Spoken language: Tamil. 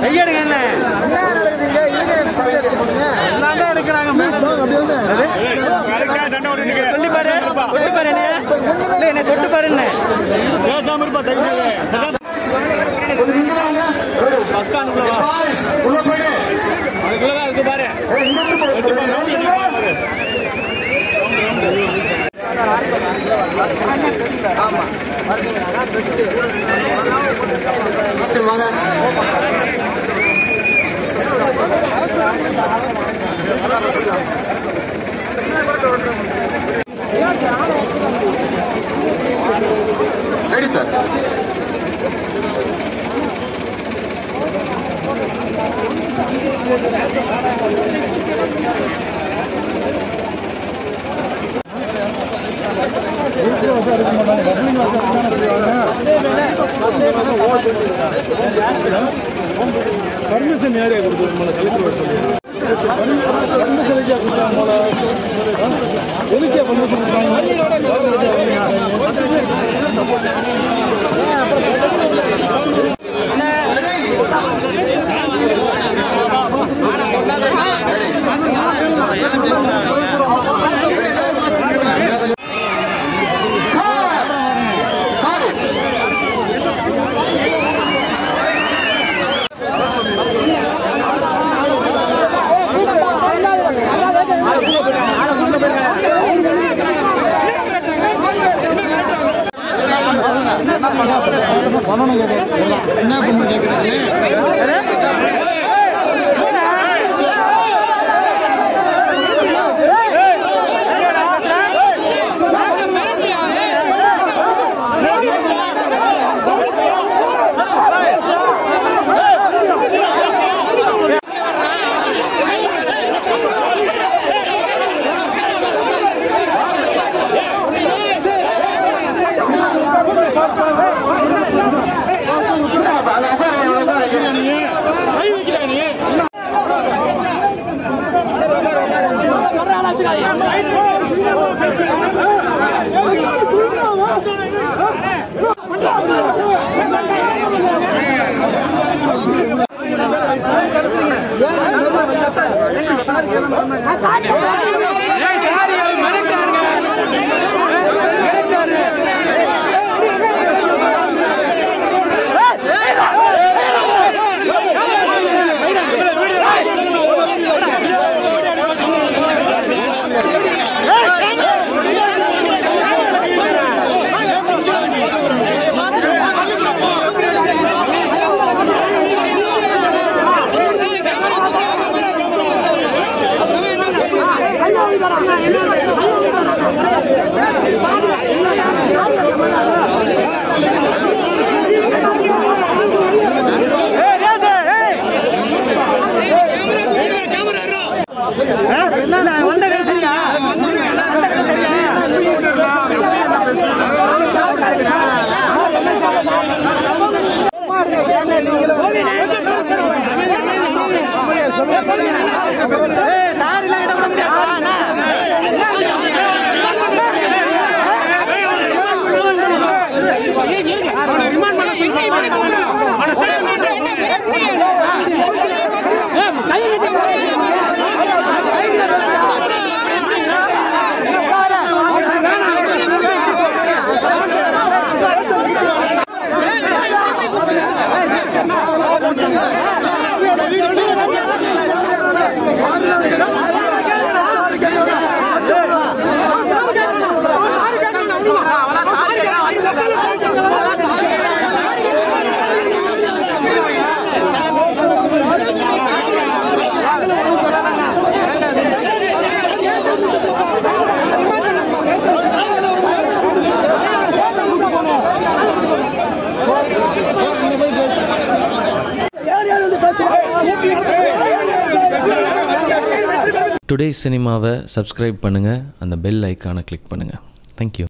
கையெடுங்க என்ன எல்லாம் தான் எடுக்கிறாங்க சொல்லி பாரு தொட்டு பாரு என்னைய இல்லை என்னை தொட்டு பாரு என்ன பேசாம இருப்பா தகுந்த கொஞ்சம் நிக்கிறாங்க பஸ் ஸ்டாண்டுக்குள்ள வா பாய்ஸ் உள்ள போயிடு அதுக்குள்ளதான் இருக்கு பாரு ஏய், இங்க இருந்து போ- போயிடு. ரோட்ல மாஸ்டர் வாங்க ரெடி சார் பர்மிஷன் யாரையா கொடுத்துருக்கோம் கலெக்டர் சொல்லி பர்மிஷன் எதுக்கே கொடுத்தாங்க போல எதுக்கே பர்மிஷன் வந்த பேசுறியா சார் இல்ல இடம் விட முடியாது டுடே சினிமாவை சப்ஸ்கிரைப் பண்ணுங்கள் அந்த பெல் ஐக்கானை கிளிக் பண்ணுங்கள் தேங்க்யூ